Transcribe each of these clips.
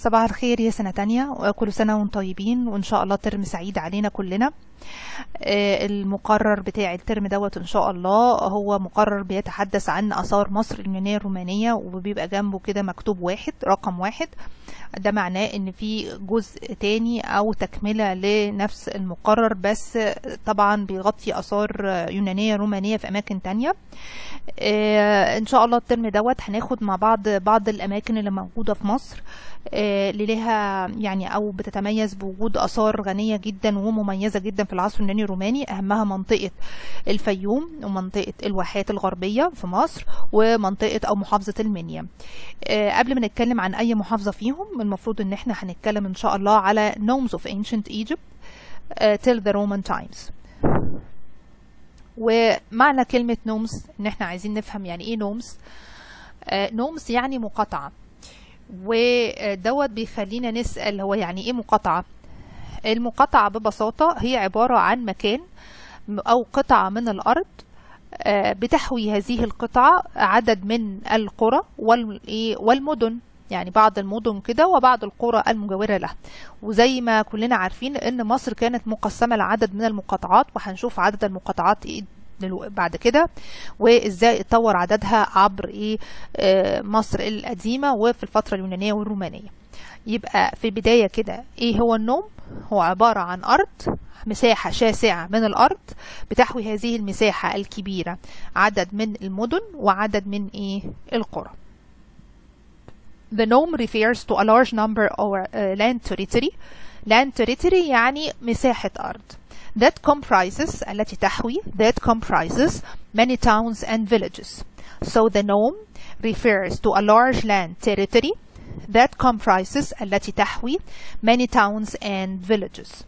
صباح الخير يا سنة تانية وكل سنة وانتم طيبين وإن شاء الله ترم سعيد علينا كلنا آه، المقرر بتاع الترم دوت إن شاء الله هو مقرر بيتحدث عن آثار مصر اليونانية الرومانية وبيبقى جنبه كده مكتوب واحد رقم واحد ده معناه إن في جزء تاني أو تكملة لنفس المقرر بس طبعا بيغطي آثار يونانية رومانية في أماكن تانية آه، إن شاء الله الترم دوت هناخد مع بعض بعض الأماكن اللي موجودة في مصر آه، اللي لها يعني او بتتميز بوجود اثار غنيه جدا ومميزه جدا في العصر اليوناني الروماني اهمها منطقه الفيوم ومنطقه الواحات الغربيه في مصر ومنطقه او محافظه المنيا آه، قبل ما نتكلم عن اي محافظه فيهم المفروض ان احنا هنتكلم ان شاء الله على nomes of ancient Egypt آه، till the Roman times ومعنى كلمة نومز ان احنا عايزين نفهم يعني ايه نومز نومز يعني مقاطعة ودوت بيخلينا نسأل هو يعني ايه مقاطعة المقاطعة ببساطة هي عبارة عن مكان أو قطعة من الأرض آه، بتحوي هذه القطعة عدد من القرى والإيه؟ والمدن يعني بعض المدن كده وبعض القرى المجاورة لها وزي ما كلنا عارفين ان مصر كانت مقسمة لعدد من المقاطعات وهنشوف عدد المقاطعات ايه دلو- بعد كده وازاي اتطور عددها عبر ايه آه، مصر القديمة وفي الفترة اليونانية والرومانية يبقى في البداية كده ايه هو النوم هو عبارة عن أرض مساحة شاسعة من الأرض بتحوي هذه المساحة الكبيرة عدد من المدن وعدد من ايه القرى The nome refers to a large number of uh, land territory. Land territory يعني مساحة أرض. That comprises التي تحوي that comprises many towns and villages. So the nome refers to a large land territory that comprises التي تحوي many towns and villages.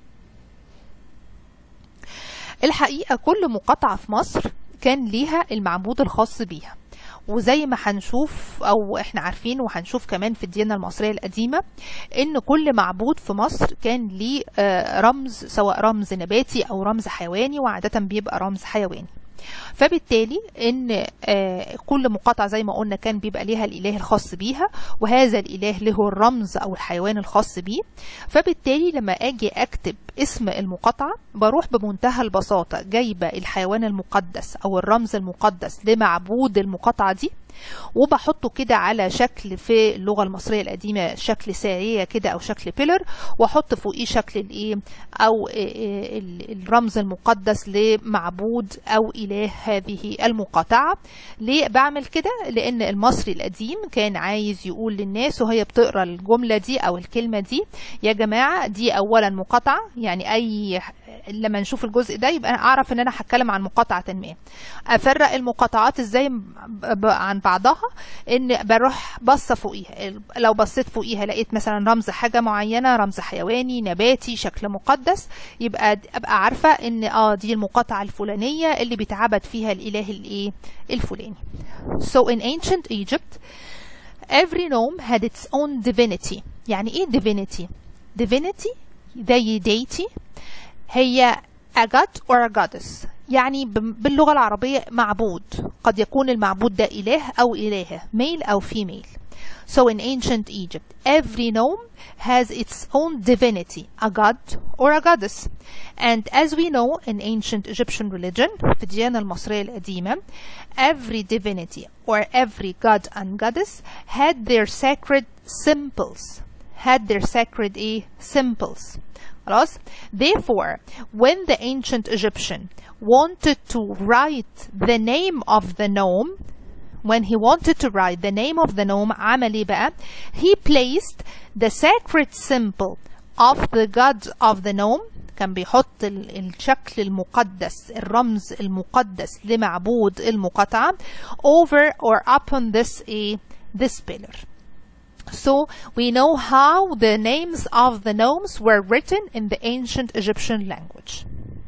الحقيقة كل مقاطعة في مصر كان ليها المعبود الخاص بيها وزي ما هنشوف او احنا عارفين وهنشوف كمان في الديانة المصرية القديمة ان كل معبود في مصر كان ليه آه، رمز سواء رمز نباتي او رمز حيواني وعادة بيبقى رمز حيواني فبالتالي ان آه، كل مقاطعة زي ما قلنا كان بيبقى ليها الاله الخاص بيها وهذا الاله له الرمز او الحيوان الخاص بيه فبالتالي لما اجي اكتب اسم المقاطعة بروح بمنتهى البساطة جايبة الحيوان المقدس او الرمز المقدس لمعبود المقاطعة دي وبحطه كده على شكل في اللغة المصرية القديمة شكل سارية كده أو شكل بيلر وأحط فوقيه شكل الإيه أو إيه ال- الرمز المقدس لمعبود أو إله هذه المقاطعة ليه بعمل كده؟ لأن المصري القديم كان عايز يقول للناس وهي بتقرأ الجملة دي أو الكلمة دي يا جماعة دي أولا مقاطعة يعني أي لما نشوف الجزء ده يبقى أنا أعرف إن أنا هتكلم عن مقاطعة ما أفرق المقاطعات إزاي ب- ب- عن بعضها ان بروح بصه فوقيها ال- لو بصيت فوقيها لقيت مثلا رمز حاجه معينه رمز حيواني نباتي شكل مقدس يبقى د- ابقى عارفه ان اه دي المقاطعه الفلانيه اللي بيتعبد فيها الاله الايه الفلاني so in ancient Egypt every nome had its own divinity يعني ايه divinity divinity زي deity هي a god or a goddess يعني بم- باللغة العربية معبود قد يكون المعبود ده إله أو إلهة male أو female So in ancient Egypt, every nome has its own divinity, a god or a goddess. And as we know in ancient Egyptian religion, في الديانة المصرية القديمة, every divinity or every god and goddess had their sacred symbols, had their sacred eh, symbols. خلاص therefore when the ancient Egyptian wanted to write the name of the gnome when he wanted to write the name of the gnome عمل ايه بقى he placed the sacred symbol of the god of the gnome كان بيحط ال- الشكل المقدس الرمز المقدس لمعبود المقاطعة over or upon this a this pillar So we know how the names of the gnomes were written in the ancient Egyptian language.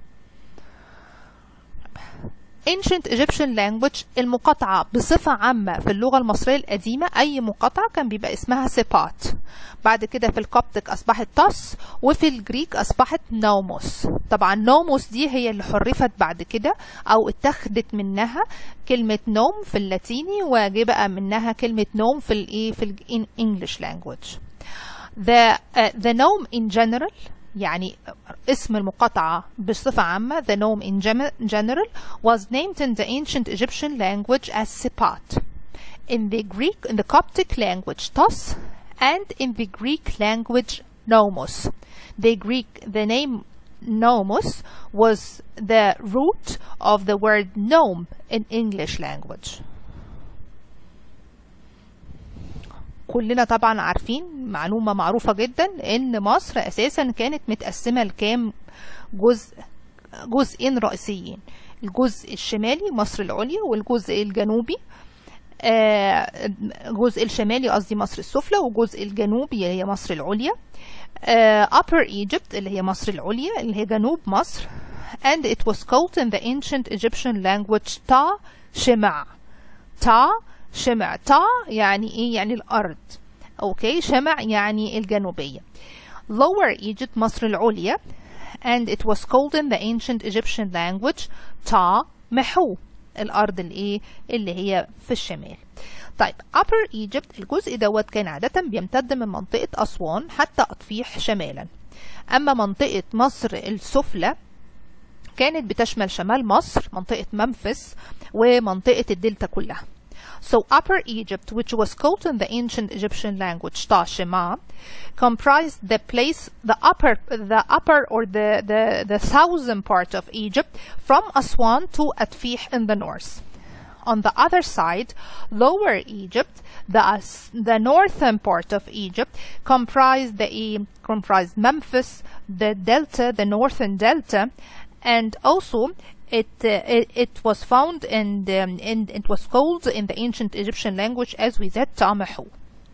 ancient Egyptian language المقاطعة بصفة عامة في اللغة المصرية القديمة أي مقاطعة كان بيبقى اسمها سيبات بعد كده في الكوبتك أصبحت تاس وفي الجريك أصبحت نوموس طبعا نوموس دي هي اللي حرفت بعد كده أو اتخذت منها كلمة نوم في اللاتيني وجه بقى منها كلمة نوم في الإيه في الإنجليش language the uh, the nome in general يعني اسم المقاطعة بصفة عامة the nome in gem- general was named in the ancient Egyptian language as Sipat in the Greek in the Coptic language Tos and in the Greek language Nomos the Greek the name Nomos was the root of the word gnome in English language كلنا طبعا عارفين معلومة معروفة جدا ان مصر اساسا كانت متقسمة لكام جزء جزئين رئيسيين الجزء الشمالي مصر العليا والجزء الجنوبي آه، الجزء الشمالي قصدي مصر السفلى والجزء الجنوبي اللي هي مصر العليا آه، Upper Egypt اللي هي مصر العليا اللي هي جنوب مصر and it was called in the ancient Egyptian language Ta Shema تا شمع تا يعني ايه يعني الارض اوكي شمع يعني الجنوبيه lower Egypt مصر العليا and it was called in the ancient Egyptian language تا محو الارض الايه اللي هي في الشمال طيب upper Egypt الجزء دوت كان عادة بيمتد من منطقة أسوان حتى أطفيح شمالا أما منطقة مصر السفلى كانت بتشمل شمال مصر منطقة منفس ومنطقة الدلتا كلها So Upper Egypt, which was called in the ancient Egyptian language Tashima, comprised the place, the upper, the upper or the, the, the southern part of Egypt from Aswan to Atfih in the north. On the other side, Lower Egypt, the, as- the northern part of Egypt, comprised the comprised Memphis, the delta, the northern delta, and also it, uh, it it was found and um, and it was called in the ancient Egyptian language as we said Tamahu.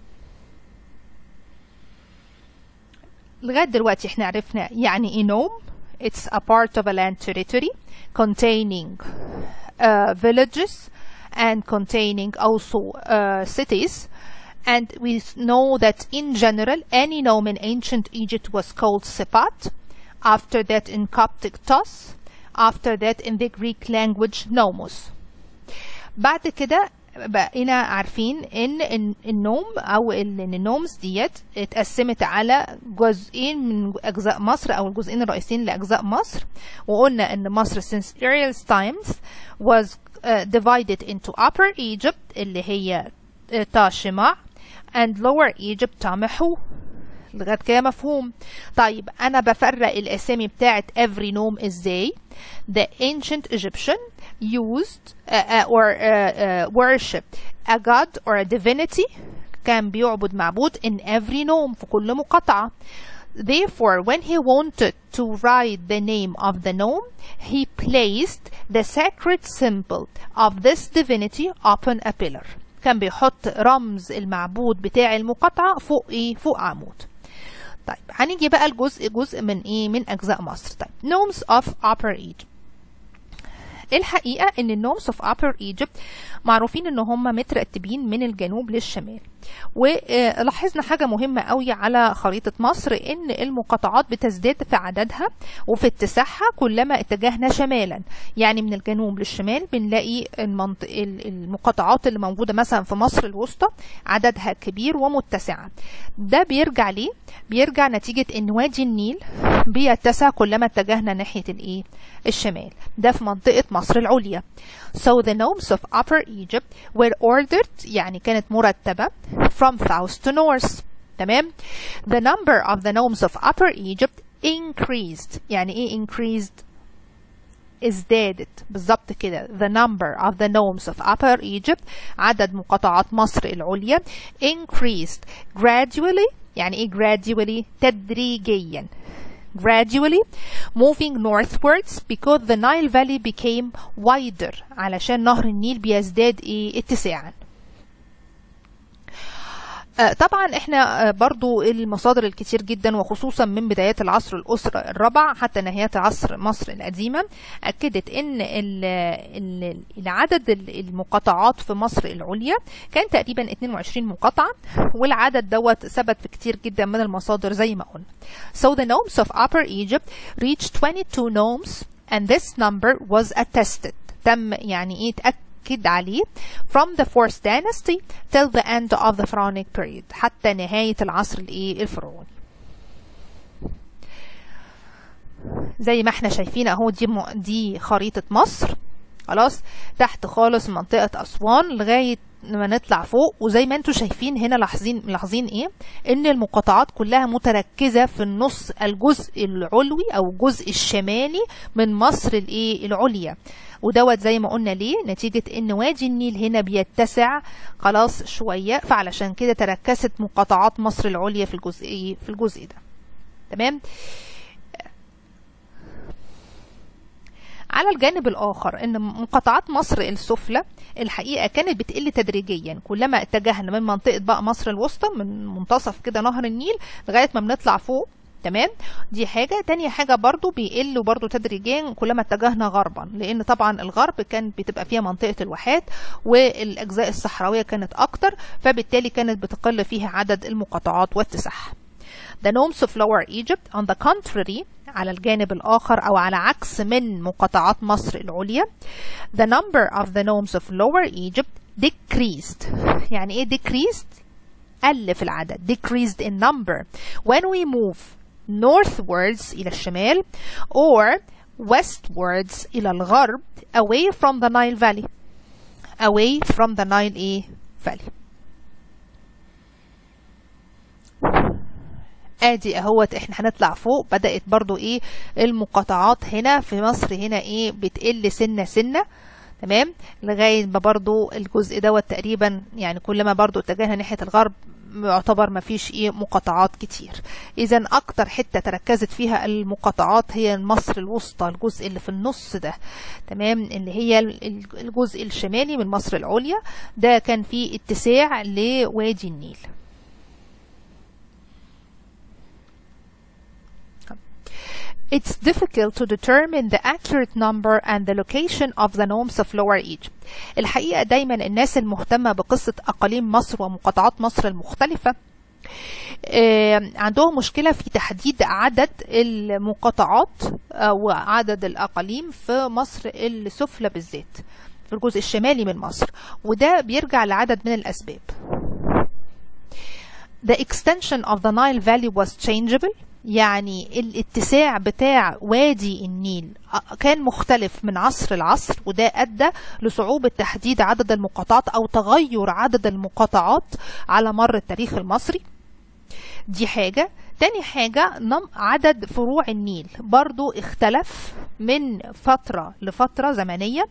لغاية دلوقتي احنا عرفنا يعني ايه nome. It's a part of a land territory containing uh, villages and containing also uh, cities. And we s- know that in general, any nome in ancient Egypt was called Sepat. After that in Coptic Tos. After that in the Greek language Nomos. بعد كده بقينا عارفين ان إن النوم او ال- ان النومز ديت اتقسمت على جزئين من اجزاء مصر او الجزئين الرئيسيين لاجزاء مصر وقلنا ان مصر since Ariel's times was uh, divided into upper Egypt اللي هي uh, تاشمع and lower Egypt تامحو لغايه كده مفهوم طيب انا بفرق الاسامي بتاعت every nome ازاي the ancient Egyptian used uh, uh, or uh, uh, worshipped a god or a divinity كان بيعبد معبود in every nome في كل مقاطعة Therefore, when he wanted to write the name of the nome, he placed the sacred symbol of this divinity upon a pillar. كان بيحط رمز المعبود بتاع المقاطعة فوق ايه؟ فوق عمود. طيب هنيجي بقى الجزء جزء من ايه من اجزاء مصر طيب nomes of upper Egypt الحقيقة ان النومس of upper Egypt معروفين ان هم مترتبين من الجنوب للشمال ولاحظنا حاجة مهمة قوي على خريطة مصر ان المقاطعات بتزداد في عددها وفي اتساعها كلما اتجهنا شمالا يعني من الجنوب للشمال بنلاقي المنطق المقاطعات اللي موجودة مثلا في مصر الوسطى عددها كبير ومتسعة ده بيرجع ليه بيرجع نتيجة ان وادي النيل بيتسع كلما اتجهنا ناحية الايه الشمال ده في منطقة مصر العليا So the nomes of Upper Egypt were ordered يعني كانت مرتبة from south to north تمام The number of the nomes of Upper Egypt increased يعني ايه increased ازدادت بالظبط كده the number of the nomes of Upper Egypt عدد مقاطعات مصر العليا increased gradually يعني ايه gradually تدريجيا gradually moving northwards because the Nile Valley became wider علشان نهر النيل بيزداد ايه اتساعا آه، طبعا احنا آه، برضو المصادر الكتير جدا وخصوصا من بدايات العصر الأسرة الرابع حتى نهاية عصر مصر القديمة أكدت ان ال- ال- العدد ال- المقاطعات في مصر العليا كان تقريبا 22 مقاطعة والعدد دوت ثبت في كتير جدا من المصادر زي ما قلنا So the nomes of Upper Egypt reached 22 nomes and this number was attested تم يعني ايه تأك- بتأكد عليه from the fourth dynasty till the end of the pharaonic period حتى نهاية العصر الايه الفرعوني زي ما احنا شايفين اهو دي م... دي خريطة مصر خلاص تحت خالص منطقة أسوان لغاية لما نطلع فوق وزي ما انتم شايفين هنا لاحظين ملاحظين ايه ان المقاطعات كلها متركزة في النص الجزء العلوي او الجزء الشمالي من مصر الايه العليا ودوت زي ما قلنا ليه نتيجة ان وادي النيل هنا بيتسع خلاص شوية فعلشان كده تركزت مقاطعات مصر العليا في الجزء ايه في الجزء ده تمام على الجانب الآخر أن مقاطعات مصر السفلى الحقيقة كانت بتقل تدريجيا كلما اتجهنا من منطقة بقى مصر الوسطى من منتصف كده نهر النيل لغاية ما بنطلع فوق تمام دي حاجة تانية حاجة برضو بيقل برضو تدريجيا كلما اتجهنا غربا لأن طبعا الغرب كان بتبقى فيها منطقة الواحات والأجزاء الصحراوية كانت أكتر فبالتالي كانت بتقل فيها عدد المقاطعات واتساعها The nomes of Lower Egypt on the contrary على الجانب الآخر أو على عكس من مقاطعات مصر العليا the number of the nomes of Lower Egypt decreased يعني إيه decreased؟ قل في العدد decreased in number when we move northwards إلى الشمال or westwards إلى الغرب away from the Nile Valley away from the Nile إيه؟ Valley ادي اهوت احنا هنطلع فوق بدأت برضو ايه المقاطعات هنا في مصر هنا ايه بتقل سنة سنة تمام لغاية ما برضو الجزء دوت تقريبا يعني كل ما برضو اتجهنا ناحية الغرب يعتبر ما فيش ايه مقاطعات كتير اذا اكتر حتة تركزت فيها المقاطعات هي مصر الوسطى الجزء اللي في النص ده تمام اللي هي الجزء الشمالي من مصر العليا ده كان فيه اتساع لوادي النيل it's difficult to determine the accurate number and the location of the nomes of Lower Egypt. الحقيقة دايما الناس المهتمة بقصة أقاليم مصر ومقاطعات مصر المختلفة عندهم مشكلة في تحديد عدد المقاطعات أو عدد الأقاليم في مصر السفلى بالذات في الجزء الشمالي من مصر وده بيرجع لعدد من الأسباب. The extension of the Nile Valley was changeable يعني الاتساع بتاع وادي النيل كان مختلف من عصر لعصر وده أدى لصعوبة تحديد عدد المقاطعات أو تغير عدد المقاطعات على مر التاريخ المصري دي حاجة تاني حاجة عدد فروع النيل برضو اختلف من فترة لفترة زمنية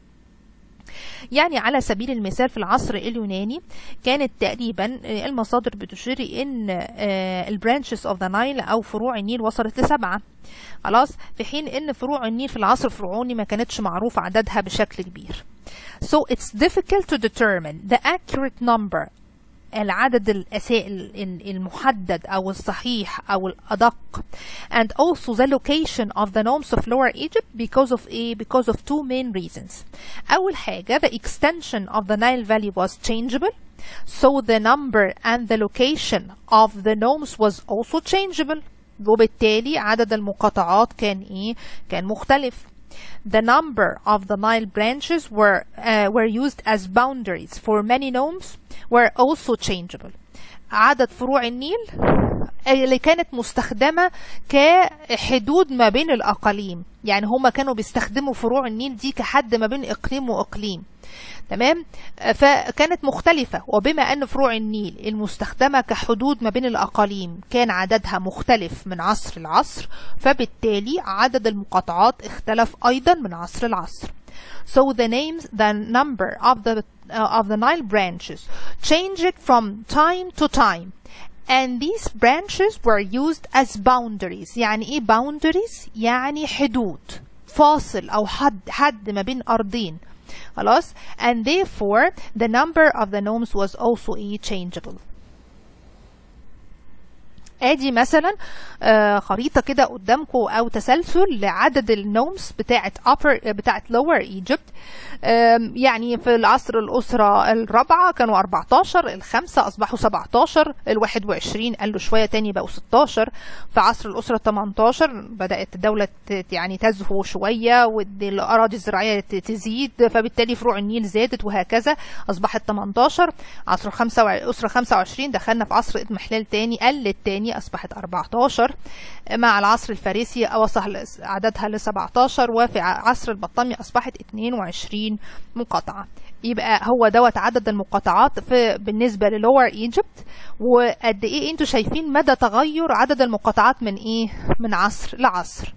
يعني على سبيل المثال في العصر اليوناني كانت تقريبا المصادر بتشير ان البرانشز اوف ذا نايل او فروع النيل وصلت لسبعه خلاص في حين ان فروع النيل في العصر الفرعوني ما كانتش معروف عددها بشكل كبير so it's difficult to determine the accurate number العدد الأسائل المحدد أو الصحيح أو الأدق and also the location of the nomes of Lower Egypt because of a because of two main reasons أول حاجة the extension of the Nile Valley was changeable so the number and the location of the nomes was also changeable وبالتالي عدد المقاطعات كان إيه كان مختلف the number of the Nile branches were, uh, were used as boundaries for many nomes were also changeable. عدد فروع النيل اللي كانت مستخدمة كحدود ما بين الأقاليم يعني هما كانوا بيستخدموا فروع النيل دي كحد ما بين إقليم وإقليم تمام فكانت مختلفة وبما أن فروع النيل المستخدمة كحدود ما بين الأقاليم كان عددها مختلف من عصر لعصر فبالتالي عدد المقاطعات اختلف أيضا من عصر لعصر So the names, the number of the uh, of the Nile branches changed from time to time and these branches were used as boundaries يعني ايه boundaries يعني حدود فاصل او حد حد ما بين ارضين خلاص and therefore the number of the nomes was also a changeable ادي مثلا آه، خريطه كده قدامكم او تسلسل لعدد النومز بتاعه upper بتاعه lower Egypt آم، يعني في العصر الأسرة الرابعة كانوا 14 الخمسة أصبحوا 17 ال 21 قالوا شوية تاني بقوا 16 في عصر الأسرة 18 بدأت الدولة ت- يعني تزهو شوية والأراضي الزراعية ت- تزيد فبالتالي فروع النيل زادت وهكذا أصبحت 18 عصر الخمسة وع- الأسرة 25 دخلنا في عصر اضمحلال تاني قلت تاني أصبحت 14 مع العصر الفارسي وصل عددها ل 17 وفي ع- عصر البطامي أصبحت 22 مقاطعة يبقى هو دوت عدد المقاطعات في بالنسبة للور ايجيبت وقد ايه انتوا شايفين مدى تغير عدد المقاطعات من ايه من عصر لعصر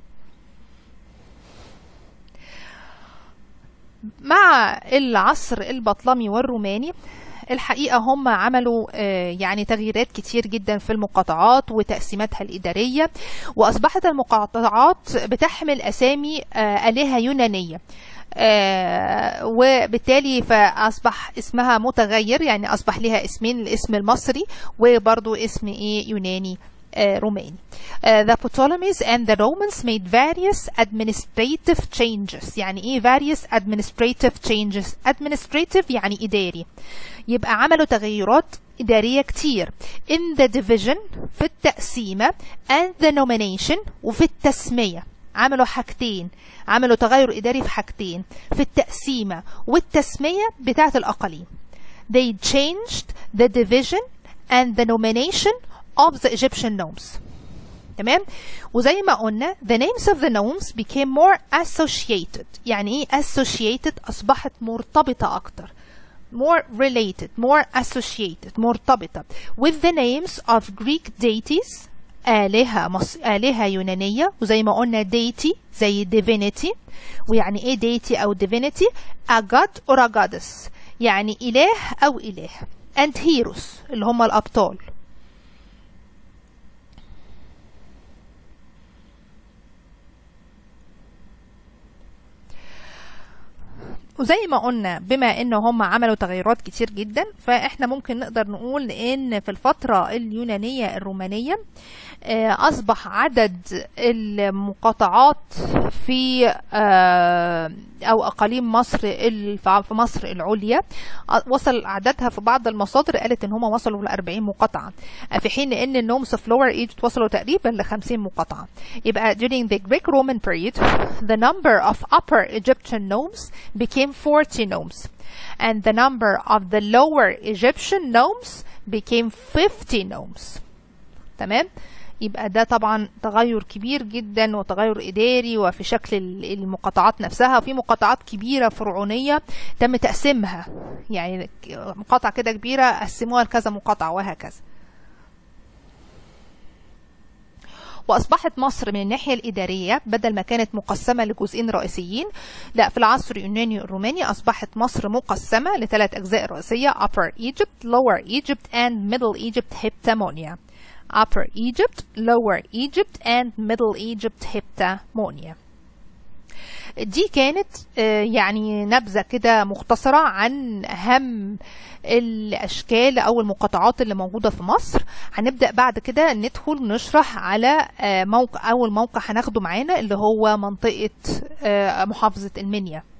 مع العصر البطلمي والروماني الحقيقة هم عملوا آه، يعني تغييرات كتير جدا في المقاطعات وتقسيماتها الإدارية وأصبحت المقاطعات بتحمل أسامي آه، آلهة يونانية آه، وبالتالي فأصبح اسمها متغير يعني أصبح لها اسمين الاسم المصري وبرضو اسم إيه يوناني آه، روماني. Uh, the Ptolemies and the Romans made various administrative changes. يعني ايه various administrative changes؟ administrative يعني إداري. يبقى عملوا تغيرات إدارية كتير in the division في التقسيمة and the nomination وفي التسمية. عملوا حاجتين عملوا تغير إداري في حاجتين في التقسيمة والتسمية بتاعة الأقاليم. They changed the division and the nomination of the Egyptian nomes. تمام وزي ما قلنا the names of the nomes became more associated يعني ايه associated اصبحت مرتبطة اكتر more related more associated مرتبطة with the names of Greek deities آلهة مص... آلهة يونانية وزي ما قلنا deity زي divinity ويعني ايه deity او divinity a god or a goddess يعني إله أو إله and heroes اللي هم الأبطال وزي ما قلنا بما ان هم عملوا تغيرات كتير جدا فاحنا ممكن نقدر نقول ان في الفترة اليونانية الرومانية آه، اصبح عدد المقاطعات في آه، او اقاليم مصر ال- في مصر العليا آه، وصل عددها في بعض المصادر قالت ان هم وصلوا ل 40 مقاطعة آه، في حين ان النومس في lower Egypt وصلوا تقريبا ل 50 مقاطعة يبقى during the Greek Roman period the number of upper Egyptian nomes became 40 nomes and the number of the lower Egyptian nomes became 50 nomes تمام يبقى ده طبعا تغير كبير جدا وتغير إداري وفي شكل ال- المقاطعات نفسها في مقاطعات كبيرة فرعونية تم تقسيمها يعني مقاطعة كده كبيرة قسموها لكذا مقاطعة وهكذا وأصبحت مصر من الناحية الإدارية بدل ما كانت مقسمة لجزئين رئيسيين لا في العصر اليوناني الروماني أصبحت مصر مقسمة لثلاث أجزاء رئيسية Upper Egypt, Lower Egypt and Middle Egypt Heptamonia Upper Egypt, Lower Egypt and Middle Egypt Heptamonia دي كانت آه، يعني نبذة كده مختصرة عن أهم الأشكال أو المقاطعات اللي موجودة في مصر هنبدأ بعد كده ندخل نشرح على آه، موقع أول موقع هناخده معانا اللي هو منطقة آه، محافظة المنيا